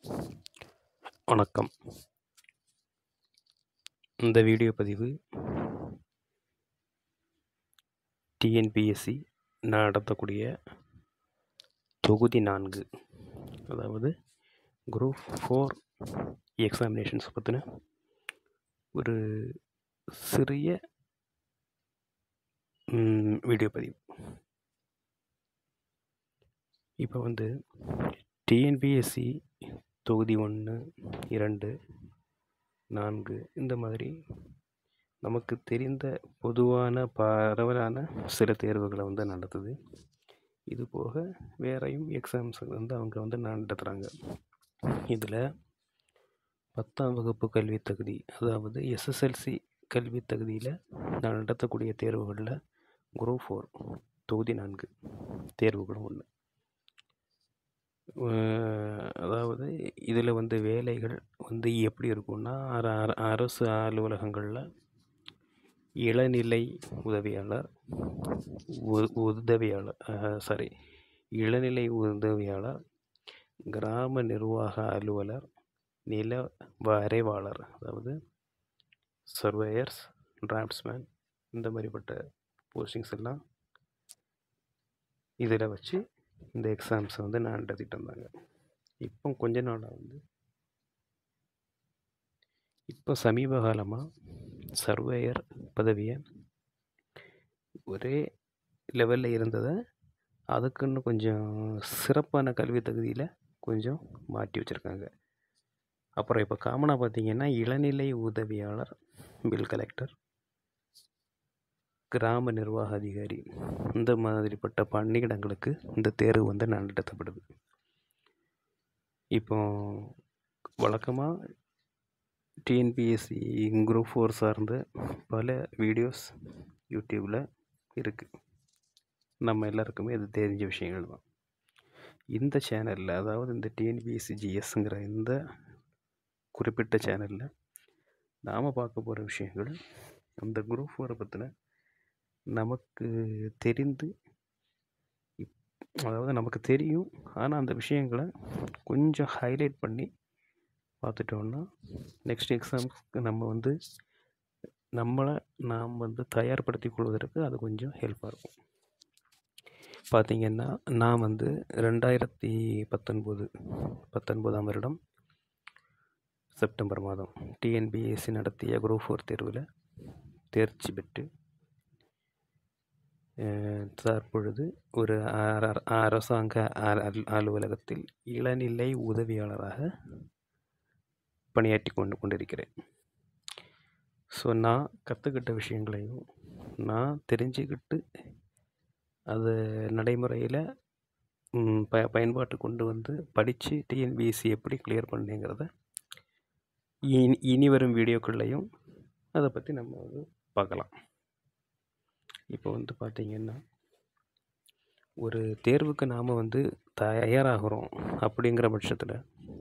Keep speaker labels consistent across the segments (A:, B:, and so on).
A: வணக்கம் இந்த வீடியோ பதிவு டிஎன்பிஎஸ்சி நடத்தக்கூடிய தொகுதி நான்கு அதாவது குரூப் ஃபோர் எக்ஸாமினேஷன்ஸ் பற்றின ஒரு சிறிய ம், வீடியோ பதிவு இப்போ வந்து டிஎன்பிஎஸ்சி தொகுதி ஒன்று இரண்டு நான்கு இந்த மாதிரி நமக்கு தெரிந்த பொதுவான பரவலான சில தேர்வுகளை வந்து நடத்துது இது போக வேறையும் எக்ஸாம்ஸ் வந்து அவங்க வந்து நடத்துகிறாங்க இதில் பத்தாம் வகுப்பு கல்வி தகுதி அதாவது எஸ்எஸ்எல்சி கல்வி தகுதியில் நடத்தக்கூடிய தேர்வுகளில் குரூப் ஃபோர் தொகுதி நான்கு தேர்வுகளும் ஒன்று அதாவது இதில் வந்து வேலைகள் வந்து எப்படி இருக்கும்னா அர- அர- அரசு அலுவலகங்களில் இளநிலை உதவியாளர் உ- உதவியாளர் சாரி இளநிலை உதவியாளர் கிராம நிர்வாக அலுவலர் நில வரைவாளர் அதாவது சர்வேயர்ஸ் டிராஃப்ட்ஸ்மேன் இந்த மாதிரிப்பட்ட போஸ்டிங்ஸ் எல்லாம் இதில் வச்சு இந்த எக்ஸாம்ஸை வந்து நான் நடத்திட்டு இருந்தாங்க இப்போ கொஞ்ச நாளாக வந்து இப்போ சமீப காலமாக சர்வேயர் பதவியை ஒரே லெவலில் இருந்ததை அதுக்குன்னு கொஞ்சம் சிறப்பான கல்வி தகுதியில் கொஞ்சம் மாற்றி வச்சுருக்காங்க அப்புறம் இப்போ காமனாக பார்த்தீங்கன்னா இளநிலை உதவியாளர் பில் கலெக்டர் கிராம நிர்வாக அதிகாரி இந்த மாதிரிப்பட்ட பணியிடங்களுக்கு இந்த தேர்வு வந்து நடத்தப்படுது இப்போ வழக்கமாக டிஎன்பிஎஸ்சி குரூப் ஃபோர் சார்ந்த பல வீடியோஸ் யூடியூப்பில் இருக்குது நம்ம எல்லாருக்குமே இது தெரிஞ்ச விஷயங்கள் தான் இந்த சேனலில் அதாவது இந்த டிஎன்பிஎஸ்சி ஜிஎஸ்ங்கிற இந்த குறிப்பிட்ட சேனலில் நாம் பார்க்க போகிற விஷயங்கள் அந்த குரூப் ஃபோரை பற்றின நமக்கு தெரிந்து இப்- அதாவது நமக்கு தெரியும் ஆனால் அந்த விஷயங்களை கொஞ்சம் ஹைலைட் பண்ணி பார்த்துட்டோன்னா நெக்ஸ்ட் எக்ஸாம்ஸ்க்கு நம்ம வந்து நம்மளை நாம் வந்து தயார்படுத்திக் கொள்வதற்கு அது கொஞ்சம் ஹெல்ப்பாக இருக்கும் பார்த்தீங்கன்னா நான் வந்து ரெண்டாயிரத்தி பத்தொன்பது பத்தொன்பதாம் வருடம் செப்டம்பர் மாதம் டிஎன்பிஎஸ்சி நடத்திய குரூப் ஃபோர் தேர்வில் தேர்ச்சி பெற்று அஹ், தற்பொழுது ஒரு அர- அரசாங்க அ- அல்- அலுவலகத்தில் இளநிலை உதவியாளராக பணியாற்றி கொண்டு கொண்டிருக்கிறேன் ஸோ நான் கற்றுக்கிட்ட விஷயங்களையும் நான் தெரிஞ்சுக்கிட்டு அதை நடைமுறையில் ப பயன்பாட்டு கொண்டு வந்து படித்து டிஎன்பிஎஸ்சி எப்படி கிளியர் பண்ணேங்கிறத இனி இனி வரும் வீடியோக்கள்லையும் அதை பற்றி நம்ம வந்து பார்க்கலாம் இப்போ வந்து பார்த்திங்கன்னா ஒரு தேர்வுக்கு நாம் வந்து தயாராகிறோம் அப்படிங்கிற பட்சத்தில்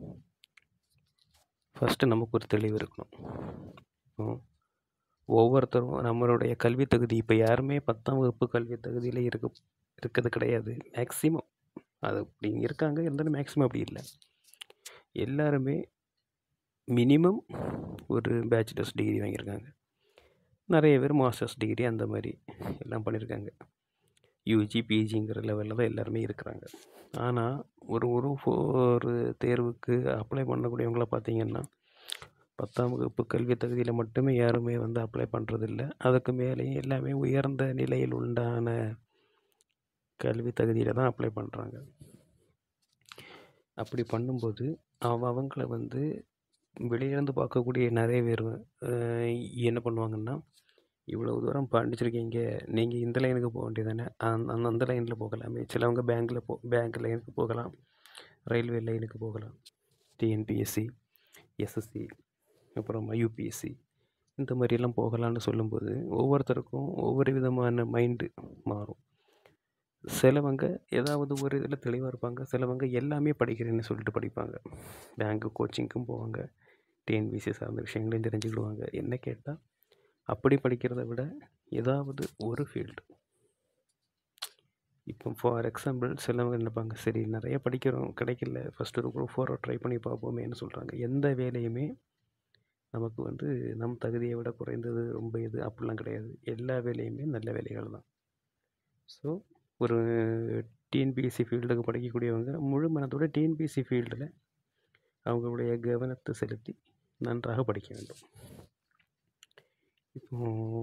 A: ஃபஸ்ட்டு நமக்கு ஒரு தெளிவு இருக்கணும் இப்போ ஒவ்வொருத்தரும் நம்மளுடைய கல்வி தகுதி இப்போ யாருமே பத்தாம் வகுப்பு கல்வி தகுதியில் இருக்க இருக்கிறது கிடையாது மேக்ஸிமம் அது அப்படி இருக்காங்க இருந்தாலும் மேக்ஸிமம் அப்படி இல்லை எல்லாருமே மினிமம் ஒரு பேச்சுலர்ஸ் டிகிரி வாங்கியிருக்காங்க நிறைய பேர் மாஸ்டர்ஸ் டிகிரி அந்த மாதிரி எல்லாம் பண்ணியிருக்காங்க யூஜி பிஜிங்கிற லெவலில் தான் எல்லாருமே இருக்கிறாங்க ஆனால் ஒரு ஒரு ஒரு தேர்வுக்கு அப்ளை பண்ணக்கூடியவங்கள பார்த்தீங்கன்னா பத்தாம் வகுப்பு கல்வி தகுதியில் மட்டுமே யாருமே வந்து அப்ளை பண்ணுறதில்ல அதுக்கு மேலேயும் எல்லாமே உயர்ந்த நிலையில் உண்டான கல்வி தகுதியில் தான் அப்ளை பண்ணுறாங்க அப்படி பண்ணும்போது அவ அவங்கள வந்து வெளியிலேருந்து பார்க்கக்கூடிய நிறைய பேர் அஹ், என்ன பண்ணுவாங்கன்னா இவ்வளவு தூரம் படிச்சிருக்கீங்க நீங்கள் இந்த லைனுக்கு போக வேண்டியதானே அந்த அந்த லைனில் போகலாமே சிலவங்க பேங்க்கில் போ பேங்க் லைனுக்கு போகலாம் ரயில்வே லைனுக்கு போகலாம் டிஎன்பிஎஸ்சி எஸ்எஸ்சி அப்புறமா யூபிஎஸ்சி இந்த மாதிரியெல்லாம் போகலான்னு சொல்லும்போது ஒவ்வொருத்தருக்கும் ஒவ்வொரு விதமான மைண்டு மாறும் சிலவங்க ஏதாவது ஒரு இதில் தெளிவாக இருப்பாங்க சிலவங்க எல்லாமே படிக்கிறேன்னு சொல்லிட்டு படிப்பாங்க பேங்க்கு கோச்சிங்க்கும் போவாங்க டிஎன்பிசி சார்ந்த விஷயங்களையும் தெரிஞ்சுக்கிடுவாங்க என்ன கேட்டால் அப்படி படிக்கிறத விட ஏதாவது ஒரு ஃபீல்டு இப்போ ஃபார் எக்ஸாம்பிள் சிலவங்க நினைப்பாங்க சரி நிறைய படிக்கிறோம் கிடைக்கல ஃபஸ்ட்டு ஒரு குரூப் ஃபோரை ட்ரை பண்ணி பார்ப்போமேன்னு சொல்கிறாங்க எந்த வேலையுமே நமக்கு வந்து நம் தகுதியை விட குறைந்தது ரொம்ப இது அப்படிலாம் கிடையாது எல்லா வேலையுமே நல்ல வேலைகள் தான் ஸோ ஒரு டிஎன்பிஎஸ்சி ஃபீல்டுக்கு படிக்கக்கூடியவங்க முழு மனதோட டிஎன்பிஎஸ்சி ஃபீல்டில் அவங்களுடைய கவனத்தை செலுத்தி நன்றாக படிக்க வேண்டும் இப்போ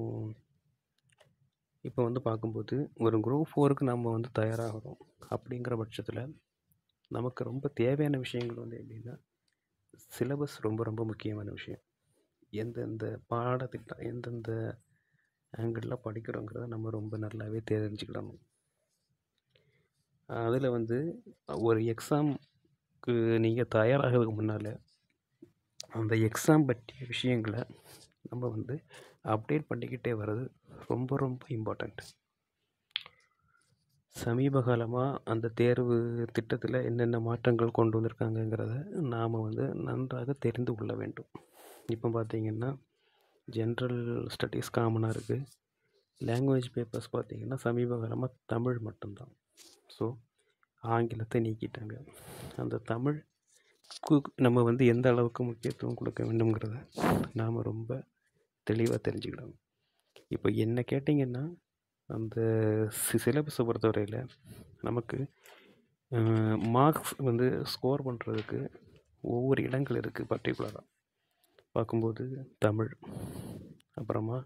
A: இப்போ வந்து பார்க்கும்போது ஒரு குரூப் ஃபோருக்கு நம்ம வந்து தயாராகிறோம் அப்படிங்கிற பட்சத்தில் நமக்கு ரொம்ப தேவையான விஷயங்கள் வந்து எப்படின்னா சிலபஸ் ரொம்ப ரொம்ப முக்கியமான விஷயம் எந்தெந்த பாடத்திட்டம் எந்தெந்த ஆங்கிளில் படிக்கிறோங்கிறத நம்ம ரொம்ப நல்லாவே தெரிஞ்சுக்கிடணும் அதில் வந்து ஒரு எக்ஸாமுக்கு நீங்கள் தயாராகிறதுக்கு முன்னால் அந்த எக்ஸாம் பற்றிய விஷயங்களை நம்ம வந்து அப்டேட் பண்ணிக்கிட்டே வர்றது ரொம்ப ரொம்ப இம்பார்ட்டண்ட் சமீப காலமாக அந்த தேர்வு திட்டத்தில் என்னென்ன மாற்றங்கள் கொண்டு வந்திருக்காங்கங்கிறத நாம் வந்து நன்றாக தெரிந்து கொள்ள வேண்டும் இப்போ பார்த்திங்கன்னா ஜென்ரல் ஸ்டடீஸ் காமனாக இருக்குது லாங்குவேஜ் பேப்பர்ஸ் பார்த்திங்கன்னா சமீப காலமாக தமிழ் மட்டும்தான் ஸோ ஆங்கிலத்தை நீக்கிட்டாங்க அந்த தமிழ் நம்ம வந்து எந்த அளவுக்கு முக்கியத்துவம் கொடுக்க வேண்டும்ங்கிறத நாம் ரொம்ப தெளிவாக தெரிஞ்சுக்கிடணும் இப்போ என்ன கேட்டிங்கன்னா அந்த சிலபஸை பொறுத்தவரையில் நமக்கு மார்க்ஸ் வந்து ஸ்கோர் பண்ணுறதுக்கு ஒவ்வொரு இடங்கள் இருக்குது பர்டிகுலராக பார்க்கும்போது தமிழ் அப்புறமா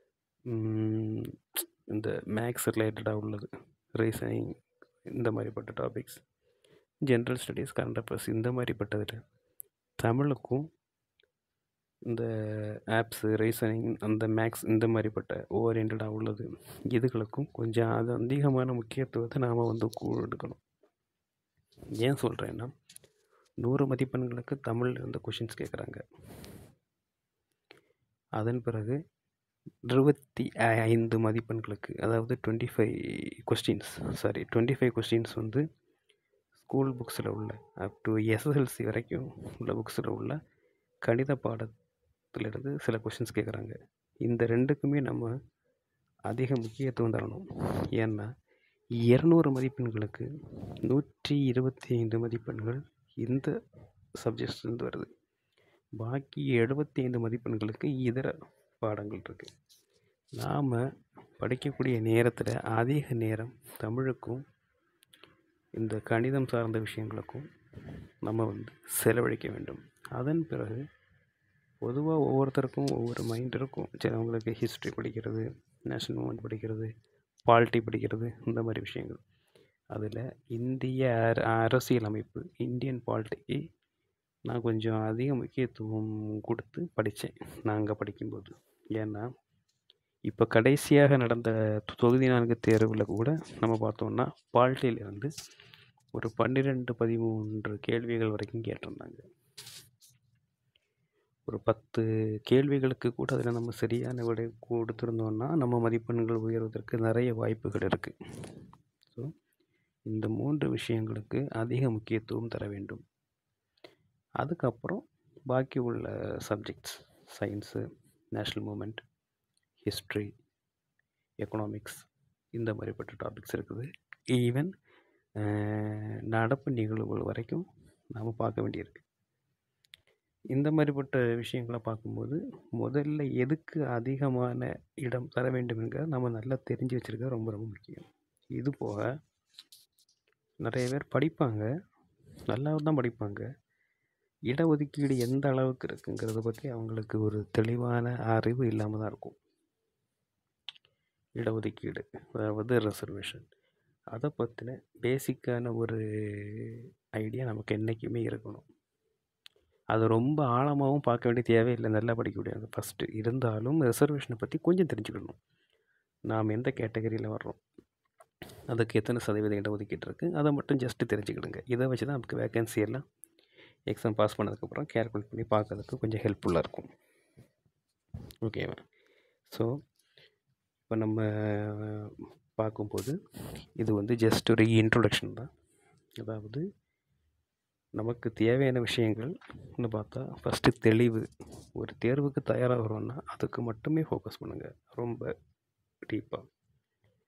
A: இந்த மேக்ஸ் ரிலேட்டடாக உள்ளது ரீசனிங் இந்த மாதிரிப்பட்ட topics general studies current affairs இந்த மாதிரிப்பட்டதில் தமிழுக்கும் இந்த ஆப்ஸு ரீசனிங் அந்த மேக்ஸ் இந்த மாதிரிப்பட்ட ஓரியன்டாக உள்ளது இதுகளுக்கும் கொஞ்சம் அது அதிகமான முக்கியத்துவத்தை நாம் வந்து எடுக்கணும் ஏன் சொல்கிறேன்னா நூறு மதிப்பெண்களுக்கு தமிழில் இருந்த கொஷின்ஸ் கேட்குறாங்க அதன் பிறகு இருபத்தி ஐந்து மதிப்பெண்களுக்கு அதாவது twenty five questions sorry twenty five questions வந்து ஸ்கூல் புக்ஸில் உள்ள அப் டு எஸ்எஸ்எல்சி வரைக்கும் உள்ள புக்ஸில் உள்ள கணித பாடத்திலிருந்து சில கொஷின்ஸ் கேட்குறாங்க இந்த ரெண்டுக்குமே நம்ம அதிக முக்கியத்துவம் தரணும் ஏன்னா இரநூறு மதிப்பெண்களுக்கு நூற்றி இருபத்தி ஐந்து மதிப்பெண்கள் இந்த சப்ஜெக்ட்ஸ்லேருந்து வருது பாக்கி எழுபத்தி ஐந்து மதிப்பெண்களுக்கு இதர பாடங்கள் இருக்குது நாம் படிக்கக்கூடிய நேரத்தில் அதிக நேரம் தமிழுக்கும் இந்த கணிதம் சார்ந்த விஷயங்களுக்கும் நம்ம வந்து செலவழிக்க வேண்டும் அதன் பிறகு பொதுவாக ஒவ்வொருத்தருக்கும் ஒவ்வொரு மைண்ட் இருக்கும் சிலவங்களுக்கு ஹிஸ்ட்ரி படிக்கிறது நேஷ்னல் மூமெண்ட் படிக்கிறது பாலிட்டி படிக்கிறது இந்த மாதிரி விஷயங்கள் அதில் இந்திய அரசியல் அமைப்பு இந்தியன் பாலிட்டிக்கு நான் கொஞ்சம் அதிக முக்கியத்துவம் கொடுத்து படித்தேன் நான் அங்கே படிக்கும்போது ஏன்னா இப்போ கடைசியாக நடந்த தொகுதி நான்கு தேர்வில் கூட நம்ம பார்த்தோம்னா பாலிட்டியிலேருந்து ஒரு பன்னிரெண்டு பதிமூன்று கேள்விகள் வரைக்கும் கேட்டிருந்தாங்க ஒரு பத்து கேள்விகளுக்கு கூட அதில் நம்ம சரியான விடை கொடுத்துருந்தோம்னா நம்ம மதிப்பெண்கள் உயர்வதற்கு நிறைய வாய்ப்புகள் இருக்குது ஸோ இந்த மூன்று விஷயங்களுக்கு அதிக முக்கியத்துவம் தர வேண்டும் அதுக்கப்புறம் பாக்கி உள்ள subjects science national movement history economics இந்த மாதிரிப்பட்ட டாபிக்ஸ் இருக்குது ஈவன் நடப்பு நிகழ்வுகள் வரைக்கும் நாம் பார்க்க வேண்டியிருக்கு இந்த மாதிரிப்பட்ட விஷயங்களை பார்க்கும்போது முதல்ல எதுக்கு அதிகமான இடம் தர வேண்டும் என்கிற நம்ம நல்லா தெரிஞ்சு வச்சுருக்க ரொம்ப ரொம்ப முக்கியம் இது போக நிறைய பேர் படிப்பாங்க நல்லா தான் படிப்பாங்க இடஒதுக்கீடு எந்த அளவுக்கு இருக்குங்கிறத பற்றி அவங்களுக்கு ஒரு தெளிவான அறிவு இல்லாமல் தான் இருக்கும் இடஒதுக்கீடு அதாவது ரிசர்வேஷன் அதை பற்றின பேசிக்கான ஒரு ஐடியா நமக்கு என்றைக்குமே இருக்கணும் அது ரொம்ப ஆழமாகவும் பார்க்க வேண்டிய தேவையில்லை நல்லா படிக்க முடியாது ஃபஸ்ட்டு இருந்தாலும் ரிசர்வேஷனை பற்றி கொஞ்சம் தெரிஞ்சுக்கணும் நாம் எந்த கேட்டகரியில் வர்றோம் அதுக்கு எத்தனை சதவீதம் இடஒதுக்கீடு இருக்குது அதை மட்டும் ஜஸ்ட்டு தெரிஞ்சுக்கிடுங்க இதை வச்சு தான் நமக்கு வேகன்சி எல்லாம் எக்ஸாம் பாஸ் பண்ணதுக்கப்புறம் கேல்குலேட் பண்ணி பார்க்கறதுக்கு கொஞ்சம் ஹெல்ப்ஃபுல்லாக இருக்கும் ஓகேவா ஸோ இப்போ நம்ம பார்க்கும்போது இது வந்து ஜஸ்ட் ஒரு இன்ட்ரொடக்ஷன் தான் அதாவது நமக்கு தேவையான விஷயங்கள்னு பார்த்தா ஃபஸ்ட்டு தெளிவு ஒரு தேர்வுக்கு தயாராகிறோன்னா அதுக்கு மட்டுமே ஃபோக்கஸ் பண்ணுங்கள் ரொம்ப டீப்பாக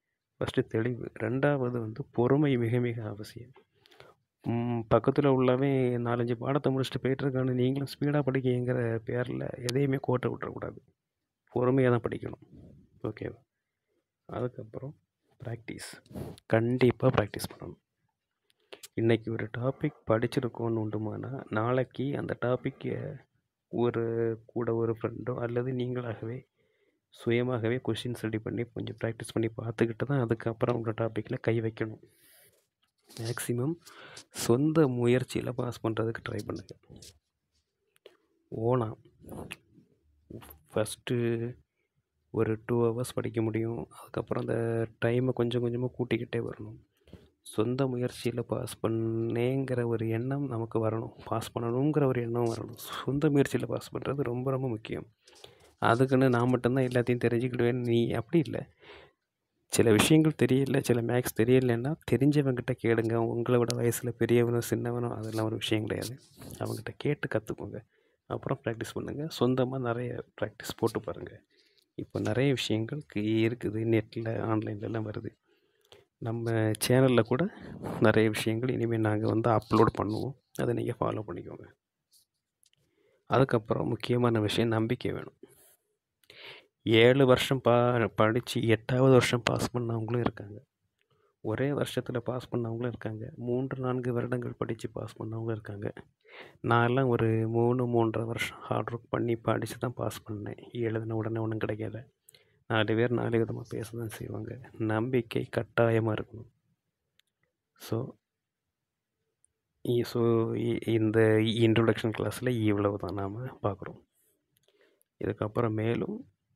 A: ஃபஸ்ட்டு தெளிவு ரெண்டாவது வந்து பொறுமை மிக மிக அவசியம் பக்கத்தில் உள்ளவன் நாலஞ்சு பாடத்தை முடிச்சுட்டு போயிட்டுருக்கான்னு நீங்களும் ஸ்பீடாக படிக்கிங்கிற பேரில் எதையுமே கோட்டை விட்டுறக்கூடாது பொறுமையாக தான் படிக்கணும் ஓகேவா அதுக்கப்புறம் ப்ராக்டிஸ் கண்டிப்பாக ப்ராக்டிஸ் பண்ணணும் இன்றைக்கி ஒரு டாபிக் படிச்சிருக்கோன்னு உண்டுமானா நாளைக்கு அந்த டாப்பிக்கை ஒரு கூட ஒரு ஃப்ரெண்டோ அல்லது நீங்களாகவே சுயமாகவே கொஷின்ஸ் ரெடி பண்ணி கொஞ்சம் ப்ராக்டிஸ் பண்ணி பார்த்துக்கிட்டு தான் அதுக்கப்புறம் உங்கள் டாப்பிக்கில் கை வைக்கணும் மேக்ஸிமம் சொந்த முயற்சியில் பாஸ் பண்ணுறதுக்கு ட்ரை பண்ணுங்கள் ஓனா ஃபஸ்ட்டு ஒரு டூ ஹவர்ஸ் படிக்க முடியும் அதுக்கப்புறம் அந்த டைமை கொஞ்சம் கொஞ்சமாக கூட்டிக்கிட்டே வரணும் சொந்த முயற்சியில் பாஸ் பண்ணேங்கிற ஒரு எண்ணம் நமக்கு வரணும் பாஸ் பண்ணணுங்கிற ஒரு எண்ணம் வரணும் சொந்த முயற்சியில் பாஸ் பண்ணுறது ரொம்ப ரொம்ப முக்கியம் அதுக்குன்னு நான் மட்டும்தான் எல்லாத்தையும் தெரிஞ்சுக்கிடுவேன் நீ அப்படி இல்லை சில விஷயங்கள் தெரியல சில மேக்ஸ் தெரியலைன்னா தெரிஞ்சவங்ககிட்ட கேளுங்க உங்களை விட வயசில் பெரியவனோ சின்னவனோ அதெல்லாம் ஒரு விஷயம் கிடையாது அவங்ககிட்ட கேட்டு கற்றுக்கோங்க அப்புறம் ப்ராக்டிஸ் பண்ணுங்கள் சொந்தமாக நிறைய ப்ராக்டிஸ் போட்டு பாருங்கள் இப்போ நிறைய விஷயங்கள் இருக்குது நெட்டில் ஆன்லைன்லலாம் வருது நம்ம சேனலில் கூட நிறைய விஷயங்கள் இனிமேல் நாங்கள் வந்து அப்லோட் பண்ணுவோம் அதை நீங்கள் ஃபாலோ பண்ணிக்கோங்க அதுக்கப்புறம் முக்கியமான விஷயம் நம்பிக்கை வேணும் ஏழு வருஷம் பா படித்து எட்டாவது வருஷம் பாஸ் பண்ணவங்களும் இருக்காங்க ஒரே வருஷத்தில் பாஸ் பண்ணவங்களும் இருக்காங்க மூன்று நான்கு வருடங்கள் படித்து பாஸ் பண்ணவங்களும் இருக்காங்க நான்லாம் ஒரு மூணு மூன்றரை வருஷம் ஹார்ட் ஒர்க் பண்ணி படித்து தான் பாஸ் பண்ணேன் எழுதின உடனே ஒன்றும் கிடைக்கல நாலு பேர் நாலு விதமாக பேச தான் செய்வாங்க நம்பிக்கை கட்டாயமாக இருக்கணும் ஸோ ஸோ இந்த இன்ட்ரொடக்ஷன் கிளாஸில் இவ்வளவு தான் நாம் பார்க்குறோம் இதுக்கப்புறம் மேலும்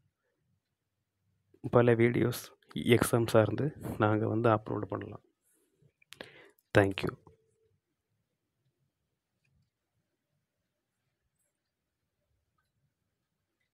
A: பல வீடியோஸ் எக்ஸாம் சார்ந்து நாங்கள் வந்து அப்லோடு பண்ணலாம் தேங்க்யூ